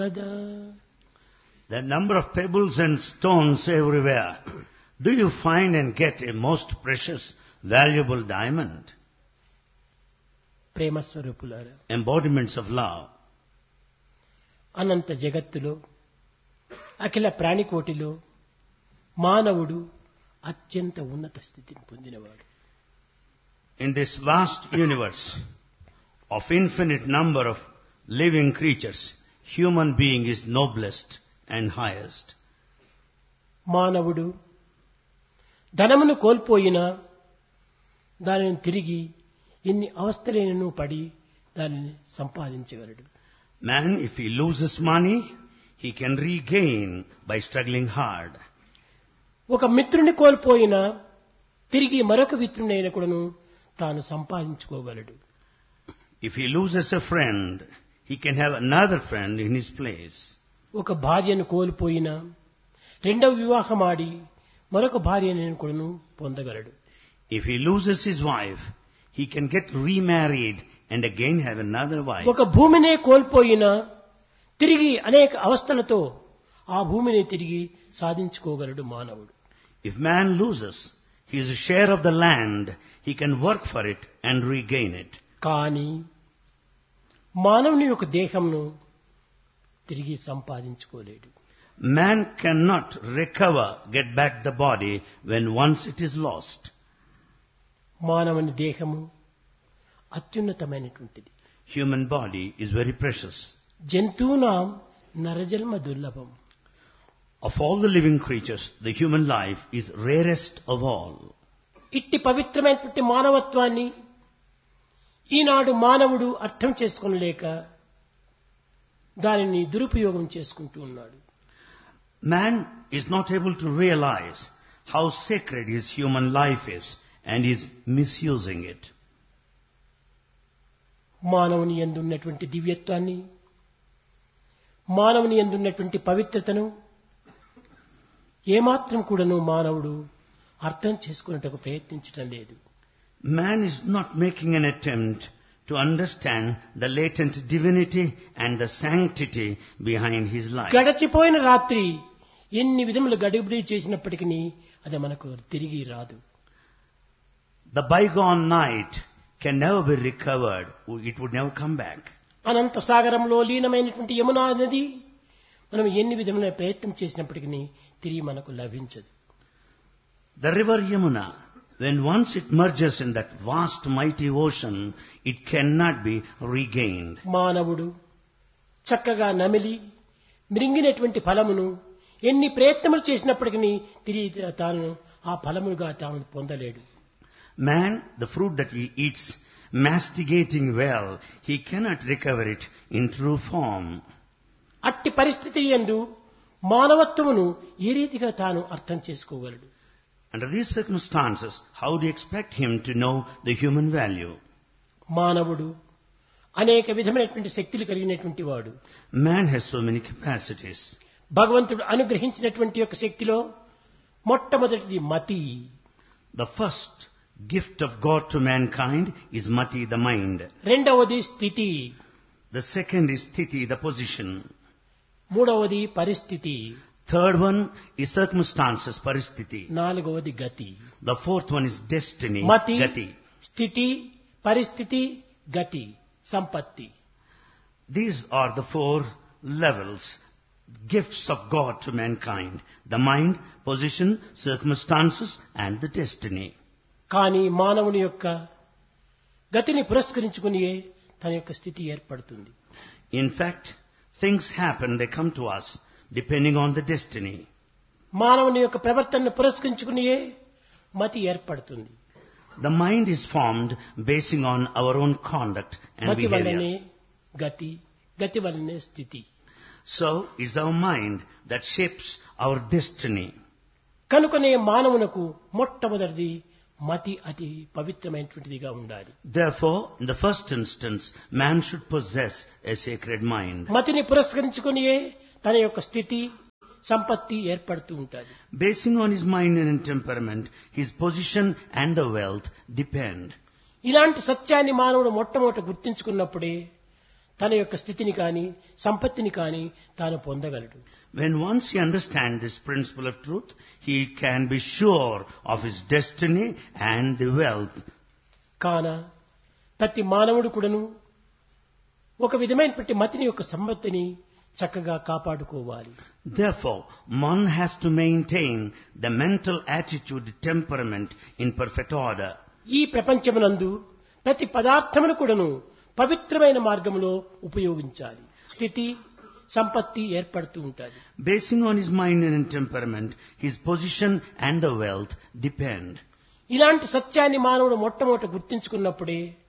The number of pebbles and stones everywhere. Do you find and get a most precious, valuable diamond? ప్రేమ స్వరూపులారా Embodiments of love. అనంత జగత్తులో అఖిల ప్రాణికోటిలో మానవుడు అత్యంత ఉన్నత స్థితిని పొందినవాడు In this vast universe of infinite number of living creatures, human being is noblest and highest. మానవుడు ధనమును కోల్పోయినా దానిని తిరిగి ఎన్ని అవస్థలైనను పడి దానిని సంపాదించగలడు Man, if he loses money, he can regain by struggling hard. ఒక మిత్రుని కోల్పోయినా తిరిగి మరొక మిత్రునైన కూడాను తాను సంపాదించుకోగలడు If he loses a friend, he can have another friend in his place. ఒక భార్యను కోల్పోయినా రెండవ వివాహం ఆడి మరొక భార్యను కూడాను పొందగలడు If he loses his wife, he can get remarried and again have another wife. ఒక భూమినే కోల్పోయినా తిరిగి అనేక అవస్థలతో ఆ భూమిని తిరిగి సాధించుకోగలడు మానవుడు If man loses his share of the land, he can work for it and regain it. కానీ మానవుని యొక్క దేహంను తిరిగి సంపాదించుకోలేడు Man cannot recover, get back the body when once it is lost. మానవుని దేహము అత్యున్నతమైనటువంటిది Human body is very precious. జంతువునాం నరజన్మ దుర్లభం Of all the living creatures, the human life is rarest of all. ఇట్టి పవిత్రమైనటువంటి మానవత్వాన్ని ఈనాడు మానవుడు అర్థం చేసుకోలేక దానిని దురుపయోగం చేసుకుంటూ ఉన్నాడు Man is not able to realize how sacred his human life is and is misusing it. మానవుని ఎందున్నటువంటి దివ్యత్వాన్ని మానవుని ఎందున్నటువంటి పవిత్రతను ఏమాత్రం కూడాను మానవుడు అర్థం చేసుకున్నట్టుకు ప్రయత్నించటం లేదు Man is not making an attempt to understand the latent divinity and the sanctity behind his life. గడచిపోయిన రాత్రి ఎన్ని విధములు గడిబిడి చేసినప్పటికీ అది మనకు తిరిగి రాదు The bygone night can never be recovered. It would never come back. అనంత సాగరంలో లీనమైనటువంటి యమునా నది మనం ఎన్ని విధముల ప్రయత్నం చేసినప్పటికీ తిరిగి మనకు లభించదు The river Yamuna, when once it merges in that vast mighty ocean, it cannot be regained. మానవుడు చక్కగా నమిలి మృంగినటువంటి ఫలమును ఎన్ని ప్రయత్నములు చేసినప్పటికీ తిరిగి తాను ఆ ఫలములుగా తాను పొందలేడు Man, the fruit that he eats, masticating well, he cannot recover it in true form. అట్టి పరిస్థితి ఎందు మానవత్వమును ఏ రీతిగా తాను అర్థం చేసుకోగలడు Under these circumstances, how do you expect him to know the human value? మానవుడు అనేక విధమైనటువంటి శక్తులు కలిగినటువంటి వాడు Man has so many capacities. భగవంతుడు అనుగ్రహించినటువంటి యొక్క శక్తిలో మొట్టమొదటిది మతి The first gift of God to mankind is mati, the mind. రెండవది స్థితి The second is sthiti, the position. మూడవది పరిస్థితి Third one is circumstances, paristiti. నాలుగవది గతి The fourth one is destiny, మతి gati. స్థితి పరిస్థితి గతి సంపత్తి These are the four levels, gifts of God to mankind. The mind, position, circumstances and the destiny. కానీ మానవుని యొక్క గతిని పురస్కరించుకుని తన యొక్క స్థితి ఏర్పడుతుంది In fact, things happen, they come to us depending on the destiny. మానవుని యొక్క ప్రవర్తనను పురస్కరించుకుని మతి ఏర్పడుతుంది The mind is formed basing on our own conduct and మతి వల్లనే behavior. గతి గతి వల్లనే స్థితి So it's our mind that shapes our destiny. కనుకనే మానవునకు మొట్టమొదటిది మతి అతి పవిత్రమైనటువంటిదిగా ఉండాలి Therefore, in the first instance, man should possess a sacred mind. మతిని పురస్కరించుకుని తన యొక్క స్థితి సంపత్తి ఏర్పడుతూ ఉంటుంది Basing on his mind and temperament, his position and the wealth depend. ఇలాంటి సత్యాన్ని మానవుడు మొట్టమొదట గుర్తించుకున్నప్పుడే తన యొక్క స్థితిని కానీ సంపత్తిని కానీ తాను పొందగలడు When once he understands this principle of truth, he can be sure of his destiny and the wealth. కాన ప్రతి మానవుడు కూడాను ఒక విధమైనటువంటి మతిని యొక్క సంపత్తిని చక్కగా కాపాడుకోవాలి Therefore, one has to maintain the mental attitude, temperament in perfect order. ఈ ప్రపంచమునందు ప్రతి పదార్థమును కూడాను పవిత్రమైన మార్గంలో ఉపయోగించాలి స్థితి సంపత్తి ఏర్పడుతూ ఉంటుంది Basing on his mind and temperament, his position and the wealth depend. ఇలాంటి సత్యాన్ని మానవుడు మొట్టమొదట గుర్తించుకున్నప్పుడే